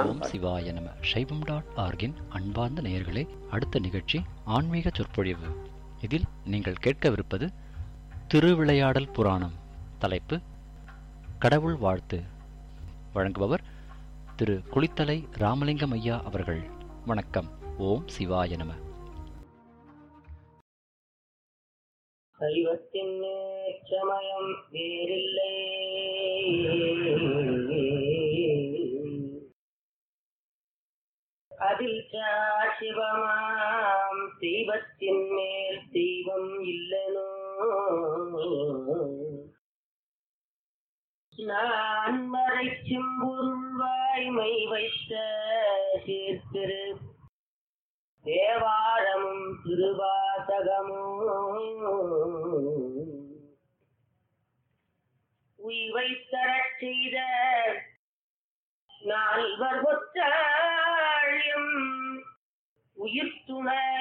ஓம் சிவாய நம சைவம் டாட் ஆர்கின் அன்பார்ந்த நேயர்களே அடுத்த நிகழ்ச்சி ஆன்மீக சொற்பொழிவு இதில் நீங்கள் கேட்கவிருப்பது திருவிளையாடல் புராணம் தலைப்பு கடவுள் வாழ்த்து வழங்குபவர் திரு குளித்தலை ராமலிங்கம் ஐயா அவர்கள் வணக்கம் ஓம் சிவாய நம சைவத்தின் சமயம் வேறில்லை அதில் சிவமாம் தெய்வத்தின் மேல் தெய்வம் இல்லனோ நான் மறைச்சும் பொருள் வாய்மை வைத்த சீர்திரு தேவாரமும் திருவாசகமும் உய்வை தரச் செய்த நால்வர் ஒற்றாழியும் உயிர் துணை